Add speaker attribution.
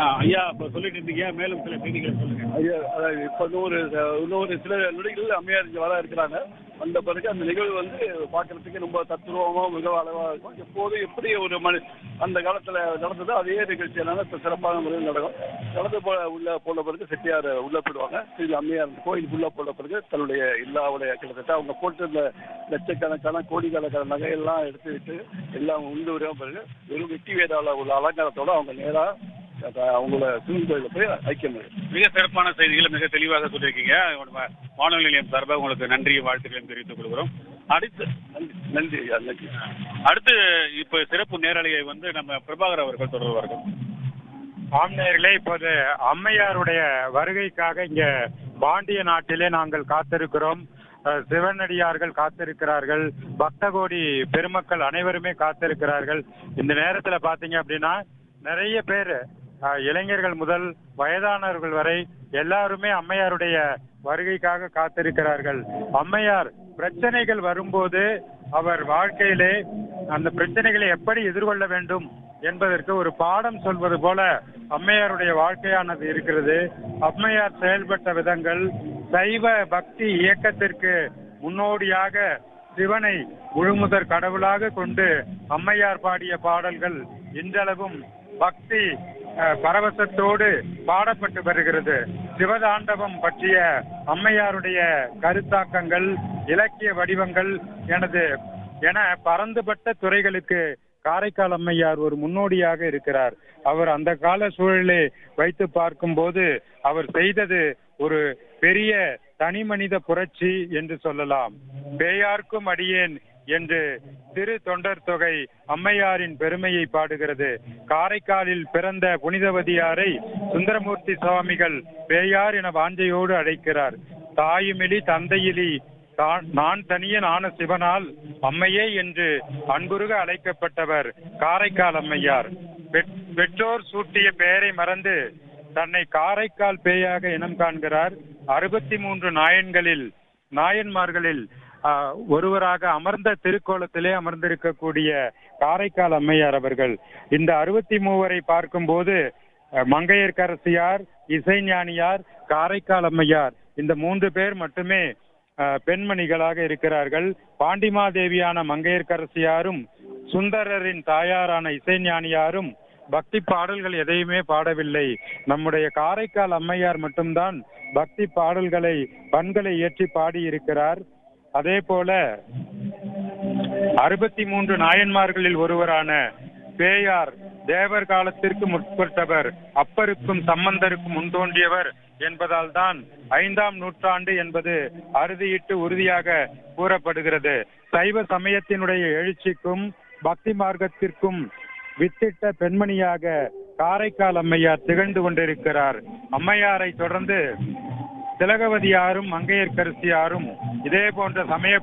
Speaker 1: ஆ, ஐயா இப்போ சொல்லிட்டு இருந்தீங்க மேலும் சில செய்திகளை சொல்லுங்க
Speaker 2: ஐயா அதாவது இப்போ இன்னொரு இன்னொரு சில நொடிகள் அம்மையார் இங்கே வர இருக்கிறாங்க வந்த பிறகு அந்த நிகழ்வு வந்து பார்க்கறதுக்கு ரொம்ப தத்துருவமாக மிக அளவாக இருக்கும் எப்போதும் எப்படி ஒரு மனி அந்த காலத்தில் நடந்ததோ அதே நிகழ்ச்சி என்னன்னா இப்ப சிறப்பான முறையில் நடக்கும் நடந்து போ உள்ள போன பிறகு செட்டியார் உள்ள போயிடுவாங்க இது அம்மையார் கோயிலுக்கு உள்ள போன பிறகு தன்னுடைய எல்லாவுடைய கிட்டத்தட்ட அவங்க போட்டிருந்த லட்சக்கணக்கான கோடிக்கணக்கான நகையெல்லாம் எடுத்து விட்டு எல்லாம் உண்டு வரும் பிறகு வெறும் வெட்டி வேதால உள்ள அலங்காரத்தோட அவங்க நேராக அவங்கள சிவன் கோயிலில் போய் ஐக்கியம் ஆயிடும்.
Speaker 1: மிக சிறப்பான செய்திகளை மிக தெளிவாக சொல்லியிருக்கீங்க நம்ம வானொலி நிலையம் சார்பாக உங்களுக்கு நன்றியும் வாழ்த்துக்களையும் தெரிவித்துக் கொள்கிறோம் அடுத்து
Speaker 2: நன்றி நன்றி ஐயா நன்றி
Speaker 1: அடுத்து இப்ப சிறப்பு நேரலையை வந்து நம்ம பிரபாகர் அவர்கள் தொடர்வார்கள்
Speaker 3: ஆம்நேயர்களே இப்போது அம்மையாருடைய வருகைக்காக இங்க பாண்டிய நாட்டிலே நாங்கள் காத்திருக்கிறோம் அஹ், சிவனடியார்கள் காத்திருக்கிறார்கள் பக்த கோடி பெருமக்கள் அனைவருமே காத்திருக்கிறார்கள் இந்த நேரத்துல பாத்தீங்க அப்படின்னா நிறைய பேர் அஹ், இளைஞர்கள் முதல் வயதானவர்கள் வரை எல்லாருமே அம்மையாருடைய வருகைக்காக காத்திருக்கிறார்கள் அம்மையார் பிரச்சனைகள் வரும்போது அவர் வாழ்க்கையிலே அந்த பிரச்சனைகளை எப்படி எதிர்கொள்ள வேண்டும் என்பதற்கு ஒரு பாடம் சொல்வது போல அம்மையாருடைய வாழ்க்கையானது இருக்கிறது அம்மையார் செயல்பட்ட விதங்கள் சைவ பக்தி இயக்கத்திற்கு முன்னோடியாக சிவனை முழுமுதற் கடவுளாக கொண்டு அம்மையார் பாடிய பாடல்கள் இன்றளவும் பக்தி அஹ், பரவசத்தோடு பாடப்பட்டு வருகிறது சிவதாண்டவம் பற்றிய அம்மையாருடைய கருத்தாக்கங்கள் இலக்கிய வடிவங்கள் எனது என பரந்துபட்ட துறைகளுக்கு காரைக்கால் அம்மையார் ஒரு முன்னோடியாக இருக்கிறார் அவர் அந்த கால சூழலை வைத்து பார்க்கும்போது அவர் செய்தது ஒரு பெரிய தனிமனித புரட்சி என்று சொல்லலாம் பேயார்க்கும் அடியேன் என்று திரு தொண்டர் தொகை அம்மையாரின் பெருமையை பாடுகிறது காரைக்காலில் பிறந்த புனிதவதியாரை சுந்தரமூர்த்தி சுவாமிகள் பேயார் என வாஞ்சையோடு அழைக்கிறார் தாயுமிலி தந்தையிலி தான் நான் தனியன் ஆன சிவனால் அம்மையே என்று அன்புருக அழைக்கப்பட்டவர் காரைக்கால் அம்மையார் பெற்- பெற்றோர் சூட்டிய பெயரை மறந்து தன்னை காரைக்கால் பேயாக இனம் காண்கிறார் அறுபத்தி மூன்று நாயன்களில் நாயன்மார்களில் ஆஹ், ஒருவராக அமர்ந்த திருக்கோலத்திலே அமர்ந்திருக்கக்கூடிய காரைக்கால் அம்மையார் அவர்கள் இந்த அறுபத்தி மூவரை பார்க்கும்போது அஹ், மங்கையர்க்கரசியார் இசைஞானியார் காரைக்கால் அம்மையார் இந்த மூன்று பேர் மட்டுமே அஹ், பெண்மணிகளாக இருக்கிறார்கள் பாண்டிமாதேவியான மங்கையர்க்கரசியாரும் சுந்தரரின் தாயாரான இசைஞானியாரும் பக்தி பாடல்கள் எதையுமே பாடவில்லை நம்முடைய காரைக்கால் அம்மையார் மட்டும்தான் பக்தி பாடல்களை பண்களை ஏற்றி பாடியிருக்கிறார் அதே போல அறுபத்தி மூன்று நாயன்மார்களில் ஒருவரான பேயார் தேவர் காலத்திற்கு முற்பட்டவர் அப்பருக்கும் சம்பந்தருக்கும் முன்தோன்றியவர் என்பதால் தான் ஐந்தாம் நூற்றாண்டு என்பது அறுதியிட்டு உறுதியாக கூறப்படுகிறது சைவ சமயத்தினுடைய எழுச்சிக்கும் பக்தி மார்க்கத்திற்கும் வித்திட்ட பெண்மணியாக காரைக்கால் அம்மையார் திகழ்ந்து கொண்டிருக்கிறார் அம்மையாரை தொடர்ந்து திலகவதியாரும் மங்கையர்க்கரசியாரும் இதே போன்ற சமய